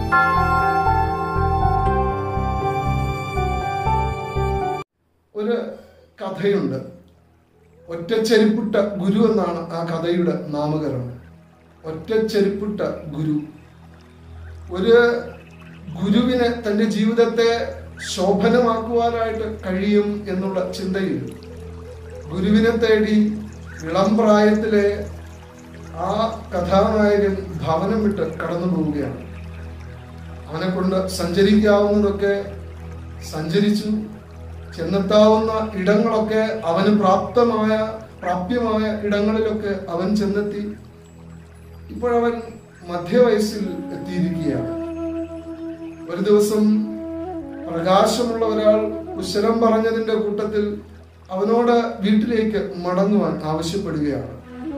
ഒരു കഥയുണ്ട് ഒറ്റച്ചെരുപ്പിട്ട ഗുരു എന്നാണ് ആ കഥയുടെ നാമകരണം ഒറ്റച്ചെരുപ്പിട്ട ഗുരു ഒരു ഗുരുവിന് തന്റെ ജീവിതത്തെ ശോഭനമാക്കുവാനായിട്ട് കഴിയും എന്നുള്ള ചിന്തയിൽ ഗുരുവിനെ തേടി ഇളം പ്രായത്തിലെ ആ കഥാനായകൻ ഭവനം വിട്ട് കടന്നു പോവുകയാണ് അവനെ കൊണ്ട് സഞ്ചരിക്കാവുന്നതൊക്കെ സഞ്ചരിച്ചു ചെന്നെത്താവുന്ന ഇടങ്ങളൊക്കെ അവന് പ്രാപ്തമായ പ്രാപ്യമായ ഇടങ്ങളിലൊക്കെ അവൻ ചെന്നെത്തി ഇപ്പോഴവൻ മധ്യവയസ്സിൽ എത്തിയിരിക്കുകയാണ് ഒരു ദിവസം പ്രകാശമുള്ള ഒരാൾ കുശലം പറഞ്ഞതിന്റെ കൂട്ടത്തിൽ അവനോട് വീട്ടിലേക്ക് മടങ്ങുവാൻ ആവശ്യപ്പെടുകയാണ്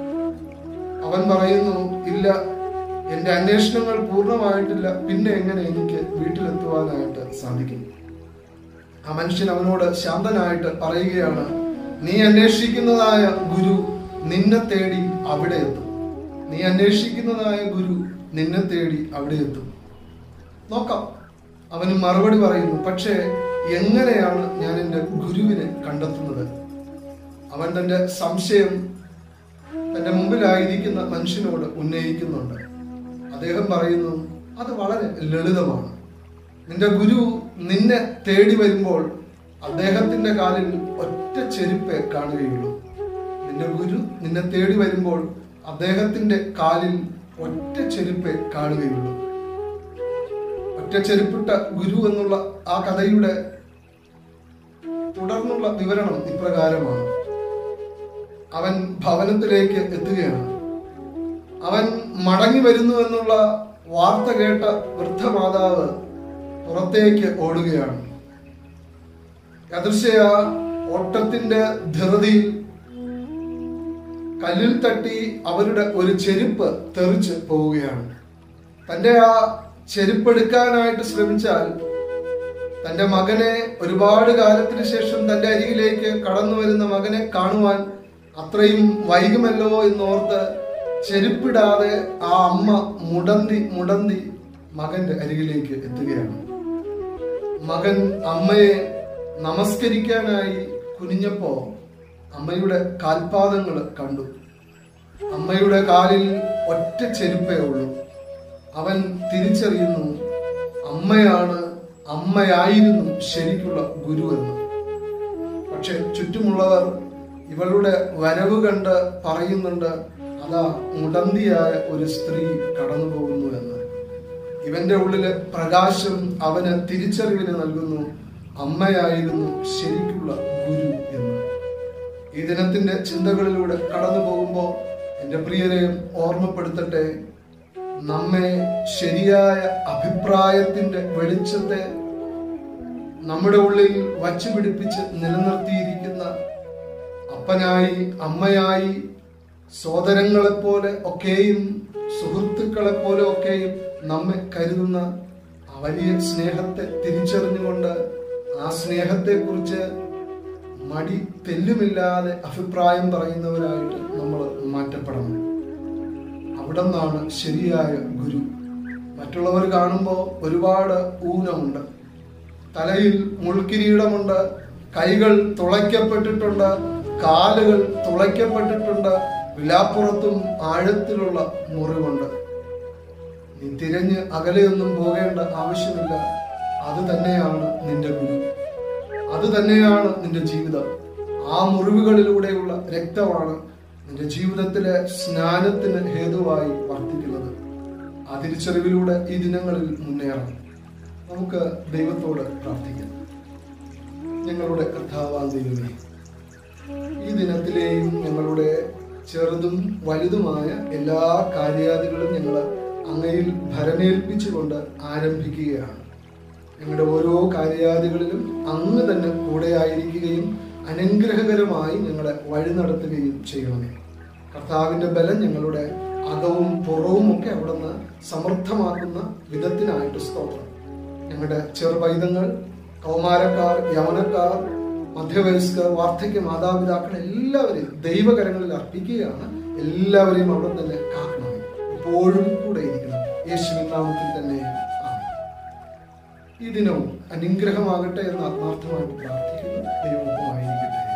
അവൻ പറയുന്നു ഇല്ല എന്റെ അന്വേഷണങ്ങൾ പൂർണ്ണമായിട്ടില്ല പിന്നെ എങ്ങനെ എനിക്ക് വീട്ടിലെത്തുവാനായിട്ട് സാധിക്കും ആ മനുഷ്യൻ അവനോട് ശാന്തനായിട്ട് പറയുകയാണ് നീ അന്വേഷിക്കുന്നതായ ഗുരു നിന്നെ തേടി അവിടെ എത്തും നീ അന്വേഷിക്കുന്നതായ ഗുരു നിന്നെ തേടി അവിടെ എത്തും നോക്കാം അവന് മറുപടി പറയുന്നു പക്ഷേ എങ്ങനെയാണ് ഞാൻ എൻ്റെ ഗുരുവിനെ കണ്ടെത്തുന്നത് അവൻ തന്റെ സംശയം തന്റെ മുമ്പിലായിരിക്കുന്ന മനുഷ്യനോട് ഉന്നയിക്കുന്നുണ്ട് അദ്ദേഹം പറയുന്നു അത് വളരെ ലളിതമാണ് നിന്റെ ഗുരു നിന്നെ തേടി വരുമ്പോൾ അദ്ദേഹത്തിന്റെ കാലിൽ ഒറ്റ ചെരുപ്പേ കാണുകയുള്ളൂ നിന്റെ ഗുരു നിന്നെ തേടി വരുമ്പോൾ അദ്ദേഹത്തിന്റെ കാലിൽ ഒറ്റ ചെരുപ്പേ കാണുകയുള്ളൂ ഒറ്റ ചെരുപ്പിട്ട ഗുരു എന്നുള്ള ആ കഥയുടെ തുടർന്നുള്ള വിവരണം ഇപ്രകാരമാണ് അവൻ ഭവനത്തിലേക്ക് എത്തുകയാണ് അവൻ മടങ്ങി വരുന്നു എന്നുള്ള വാർത്ത കേട്ട വൃദ്ധമാതാവ് പുറത്തേക്ക് ഓടുകയാണ് യദൃശ്യ ഓട്ടത്തിന്റെ ധൃതിയിൽ കല്ലിൽ തട്ടി അവരുടെ ഒരു ചെരുപ്പ് തെറിച്ച് പോവുകയാണ് തന്റെ ആ ചെരുപ്പെടുക്കാനായിട്ട് ശ്രമിച്ചാൽ തന്റെ മകനെ ഒരുപാട് കാലത്തിന് ശേഷം തന്റെ അരികിലേക്ക് കടന്നു വരുന്ന മകനെ കാണുവാൻ അത്രയും വൈകുമല്ലോ എന്നോർത്ത് ചെരുപ്പിടാതെ ആ അമ്മ മുടന്തി മുടന്തി മകന്റെ അരികിലേക്ക് എത്തുകയാണ് മകൻ അമ്മയെ നമസ്കരിക്കാനായി കുനിഞ്ഞപ്പോ അമ്മയുടെ കാൽപാദങ്ങൾ കണ്ടു അമ്മയുടെ കാലിൽ ഒറ്റ ചെരുപ്പേ ഉള്ളൂ അവൻ തിരിച്ചറിയുന്നു അമ്മയാണ് അമ്മയായിരുന്നു ശരിക്കുള്ള ഗുരു എന്ന് പക്ഷെ ചുറ്റുമുള്ളവർ ഇവളുടെ വരവ് കണ്ട് പറയുന്നുണ്ട് അതാ മുടന്തിയായ ഒരു സ്ത്രീ കടന്നു പോകുന്നു എന്ന് ഇവന്റെ ഉള്ളില് പ്രകാശം അവന് തിരിച്ചറിവിന് നൽകുന്നു അമ്മയായിരുന്നു ശരിക്കുള്ള ഗുരു എന്ന് ഈ ദിനത്തിന്റെ ചിന്തകളിലൂടെ കടന്നു പോകുമ്പോൾ എൻ്റെ പ്രിയരെ ഓർമ്മപ്പെടുത്തട്ടെ നമ്മെ ശരിയായ അഭിപ്രായത്തിന്റെ വെളിച്ചത്തെ നമ്മുടെ ഉള്ളിൽ വച്ചു പിടിപ്പിച്ച് നിലനിർത്തിയിരിക്കുന്ന അപ്പനായി അമ്മയായി സോദരങ്ങളെപ്പോലെ ഒക്കെയും സുഹൃത്തുക്കളെ പോലെ ഒക്കെയും നമ്മെ കരുതുന്ന ആ വലിയ സ്നേഹത്തെ തിരിച്ചറിഞ്ഞുകൊണ്ട് ആ സ്നേഹത്തെക്കുറിച്ച് മടി തെല്ലുമില്ലാതെ അഭിപ്രായം പറയുന്നവരായിട്ട് നമ്മൾ മാറ്റപ്പെടണം അവിടെ നിന്നാണ് ശരിയായ ഗുരു മറ്റുള്ളവർ കാണുമ്പോൾ ഒരുപാട് ഊനമുണ്ട് തലയിൽ മുൾക്കിരീടമുണ്ട് കൈകൾ തുളയ്ക്കപ്പെട്ടിട്ടുണ്ട് കാലുകൾ തുളയ്ക്കപ്പെട്ടിട്ടുണ്ട് വിലാപ്പുറത്തും ആഴത്തിലുള്ള മുറിവുണ്ട് നീ തിരഞ്ഞ് അകലെയൊന്നും പോകേണ്ട ആവശ്യമില്ല അത് തന്നെയാണ് നിന്റെ ഗുരു അത് തന്നെയാണ് നിന്റെ ജീവിതം ആ മുറിവുകളിലൂടെയുള്ള രക്തമാണ് നിന്റെ ജീവിതത്തിലെ സ്നാനത്തിന് ഹേതുവായി വർത്തിക്കുന്നത് ആ തിരിച്ചറിവിലൂടെ ഈ ദിനങ്ങളിൽ മുന്നേറാം നമുക്ക് ദൈവത്തോട് പ്രാർത്ഥിക്കാം ഞങ്ങളുടെ കർത്താവാൻ ദൈവമേ ഈ ദിനത്തിലെയും ഞങ്ങളുടെ ചെറുതും വലുതുമായ എല്ലാ കാര്യാദികളും ഞങ്ങൾ അങ്ങയിൽ ഭരമേൽപ്പിച്ചുകൊണ്ട് ആരംഭിക്കുകയാണ് ഞങ്ങളുടെ ഓരോ കാര്യാദികളിലും അങ്ങ് തന്നെ കൂടെയായിരിക്കുകയും അനുഗ്രഹകരമായി ഞങ്ങളെ വഴി നടത്തുകയും ചെയ്യണമേ കർത്താവിന്റെ ബലം ഞങ്ങളുടെ അകവും പുറവും ഒക്കെ അവിടുന്ന് സമർത്ഥമാക്കുന്ന വിധത്തിനായിട്ട് സ്തോത്രം ഞങ്ങളുടെ ചെറുപൈതങ്ങൾ കൗമാരക്കാർ യവനക്കാർ മധ്യവയസ്കർ വാർദ്ധക്യ മാതാപിതാക്കൾ എല്ലാവരെയും ദൈവകരങ്ങളിൽ അർപ്പിക്കുകയാണ് എല്ലാവരെയും അവിടെ തന്നെ കാക്കണമേ എപ്പോഴും കൂടെ ഇരിക്കണം യേശുവിൻ നാമത്തിൽ തന്നെ ആമേൻ ഈ ദിനവും അനുഗ്രഹമാകട്ടെ എന്ന് ആത്മാർത്ഥമായിട്ട് പ്രാർത്ഥിക്കുന്നു ദൈവവുമായിരിക്കട്ടെ